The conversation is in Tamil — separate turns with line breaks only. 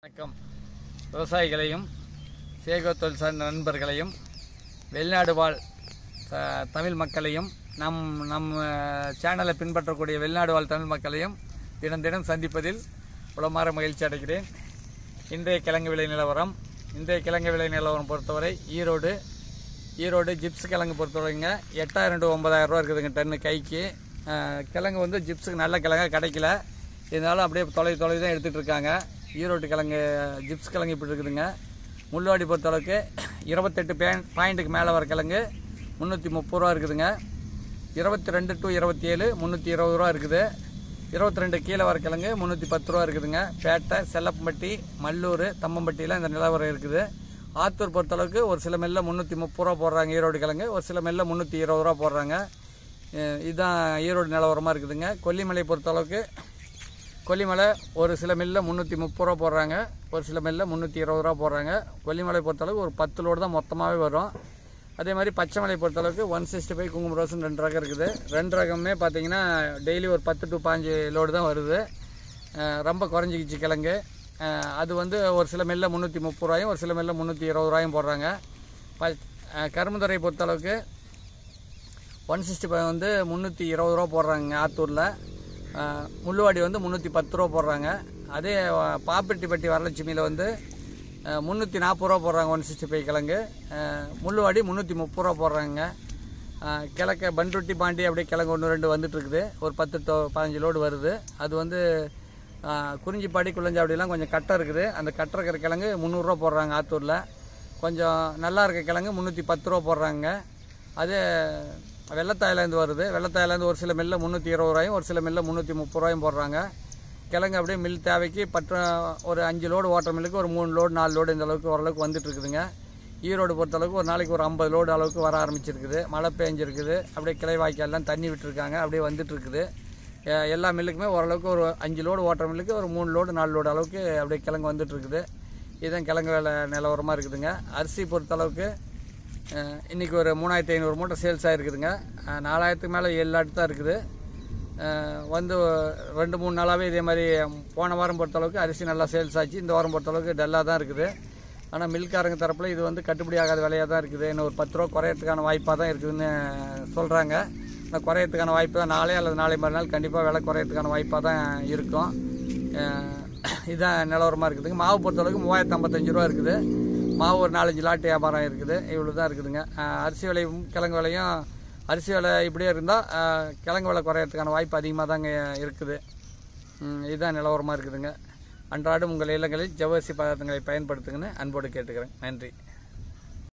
வணக்கம் விவசாயிகளையும் சேகோ தொழில் சார்ந்த நண்பர்களையும் வெளிநாடு வாழ் த- தமிழ் மக்களையும் நம் நம்ம சேனலை பின்பற்றக்கூடிய வெளிநாடு வாழ் தமிழ் மக்களையும் தினம் தினம் சந்திப்பதில் உளமாற மகிழ்ச்சி அடைகிறேன் இன்றைய கிழங்கு விலை நிலவரம் இன்றைய கிழங்கு விலை நிலவரம் பொறுத்தவரை ஈரோடு ஈரோடு ஜிப்ஸ் கிழங்கு பொறுத்தவரைங்க எட்டாயிரம் டு ஒன்பதாயிரம் ரூபா இருக்குதுங்க டன்னு கைக்கு அஹ், கிழங்கு வந்து ஜிப்ஸுக்கு நல்ல கிழங்கா கிடைக்கல இருந்தாலும் அப்படியே தொலை தொலை தான் எடுத்துகிட்டு இருக்காங்க ஈரோடு கிழங்கு ஜிப்ஸ் கிழங்கு இப்படி இருக்குதுங்க முள்ளுவாடி பொறுத்தளவுக்கு இருபத்தெட்டு பே பாயிண்ட்டுக்கு மேலே வர கிழங்கு முந்நூற்றி முப்பது ரூபா இருக்குதுங்க இருபத்தி ரெண்டு டு இருபத்தி ஏழு முந்நூற்றி இருபது ரூபா இருக்குது இருபத்தி ரெண்டு கீழே வர கிழங்கு முந்நூற்றி பத்து ரூபா இருக்குதுங்க பேட்டை செல்லப்பம்பட்டி மல்லூர் தம்மம்பட்டியில் இந்த நிலவரம் இருக்குது ஆத்தூர் பொறுத்தளவுக்கு ஒரு சில மெல்ல முந்நூற்றி முப்பது ரூபா போடுறாங்க ஈரோடு கிழங்கு ஒரு சில மெல்ல முந்நூற்றி இருபது ரூபா போடுறாங்க அஹ் இதுதான் ஈரோடு நிலவரமாக இருக்குதுங்க கொல்லிமலை பொறுத்தளவுக்கு கொல்லிமலை ஒரு சில மில்லில் முந்நூற்றி முப்பது ரூபா போடுறாங்க ஒரு சில மில்லில் முந்நூற்றி இருபது ரூபா போடுறாங்க கொல்லிமலை பொறுத்தளவுக்கு ஒரு பத்து லோடு தான் மொத்தமாகவே வரும் அதே மாதிரி பச்சைமலை பொறுத்தளவுக்கு ஒன் சிக்ஸ்டி ஃபைவ் குங்கும ரோஸ்னு ரெண்டு ரகம் இருக்குது ரெண்டு ரகமே பார்த்தீங்கன்னா டெய்லி ஒரு பத்து டு பாஞ்சு லோடு தான் வருது அஹ் ரொம்ப குறைஞ்சிக்கிச்சு கிழங்கு அஹ் அது வந்து ஒரு சில மில்லில் முந்நூற்றி முப்பது ரூபாயும் ஒரு சில மில்லில் முந்நூற்றி இருபது ரூபாயும் போடுறாங்க ப அஹ் கரும்புத்துறை பொறுத்தளவுக்கு ஒன் சிக்ஸ்டி ஃபைவ் வந்து முந்நூற்றி இருபது ரூபா போடுறாங்க ஆத்தூரில் அஹ், முள்ளுவாடி வந்து முந்நூற்றி பத்து ரூபா போடுறாங்க அதே அஹ், பாப்பிரெட்டிப்பட்டி வரலட்சுமியில் வந்து முந்நூற்றி நாற்பது ரூபா போடுறாங்க ஒன் சிக்ஸ்டி ஃபைவ் கிழங்கு அஹ், முள்ளுவாடி முந்நூற்றி முப்பது ரூபா போடுறாங்க அஹ், கிழக்க பண்ருட்டி பாண்டி அப்படியே கிழங்கு ஒன்று ரெண்டு வந்துட்டு இருக்குது ஒரு பத்து to பதினஞ்சு லோடு வருது அது வந்து அஹ், குறிஞ்சிப்பாடி குள்ளஞ்சாவடியெல்லாம் கொஞ்சம் கட்டை இருக்குது அந்த கட்டை இருக்கிற கிழங்கு முந்நூறுரூவா போடுறாங்க ஆத்தூரில் கொஞ்சம் நல்லா இருக்க கிழங்கு முந்நூற்றி பத்து ரூபா போடுறாங்க அதே வெள்ளத்தாயிலேருந்து வருது வெள்ளத்தாயிலேருந்து ஒரு சில மில்ல முந்நூற்றி இருபது ரூபாயும் ஒரு சில மில்ல முந்நூற்றி முப்பது ரூபாயும் போடுறாங்க கிழங்கு அப்படியே மில் தேவைக்கு பற்ற ஒரு அஞ்சு லோடு ஓட்டுற மில்லுக்கு ஒரு மூணு லோடு நாலு லோடு இந்த அளவுக்கு ஓரளவுக்கு வந்துட்டு இருக்குதுங்க ஈரோடு பொறுத்தளவுக்கு ஒரு நாளைக்கு ஒரு ஐம்பது லோடு அளவுக்கு வர ஆரம்பிச்சிருக்குது மழை பெஞ்சிருக்குது அப்படியே கிளை வாய்க்கால்லாம் தண்ணி விட்டுருக்காங்க அப்படியே வந்துட்டு இருக்குது எ- எல்லா மில்லுக்குமே ஓரளவுக்கு ஒரு அஞ்சு லோடு ஓட்டுற மில்லுக்கு ஒரு மூணு லோடு நாலு லோடு அளவுக்கு அப்படியே கிழங்கு வந்துட்டு இருக்குது இதுதான் கிழங்கு வேலை நிலவரமாக இருக்குதுங்க அரிசி பொறுத்தளவுக்கு அஹ், இன்னைக்கு ஒரு மூணாயிரத்தி ஐநூறு மூட்டை சேல்ஸ் ஆகிருக்குதுங்க அஹ், நாலாயிரத்துக்கு மேலே ஏழு லாட்டு தான் இருக்குது அஹ், வந்து ரெண்டு மூணு நாளாகவே இதே மாதிரி போன வாரம் பொறுத்தளவுக்கு அரிசி நல்லா சேல்ஸ் ஆச்சு இந்த வாரம் பொறுத்தளவுக்கு டல்லாக தான் இருக்குது ஆனால் மில்காரங்க தரப்பில் இது வந்து கட்டுப்படி ஆகாத விலையாக தான் இருக்குது இன்னும் ஒரு பத்து ரூபா குறையறதுக்கான வாய்ப்பாக தான் இருக்குதுன்னு சொல்கிறாங்க ஆனால் குறையறதுக்கான வாய்ப்பு தான் நாளே அல்லது நாளை மறுநாள் கண்டிப்பாக விலை குறையறதுக்கான வாய்ப்பாக தான் இருக்கும் அஹ், இதான் நிலவரமாக இருக்குதுங்க மாவு பொறுத்தளவுக்கு மூவாயிரத்து ஐம்பத்தஞ்சு ரூபா இருக்குது மாவு ஒரு நாலஞ்சு லாட்டு வியாபாரம் இருக்குது இவ்வளோ தான் இருக்குதுங்க அஹ், அரிசி விலையும் கிழங்கு விலையும் அரிசி விலை இப்படியே இருந்தால் கிழங்கு விலை குறையறதுக்கான வாய்ப்பு அதிகமாக தாங்க இருக்குது ம், இதுதான் நிலவரமாக இருக்குதுங்க அன்றாடம் உங்கள் இல்லங்களில் ஜவ்வரிசி பதார்த்தங்களை பயன்படுத்துங்கன்னு அன்போடு கேட்டுக்கிறேன் நன்றி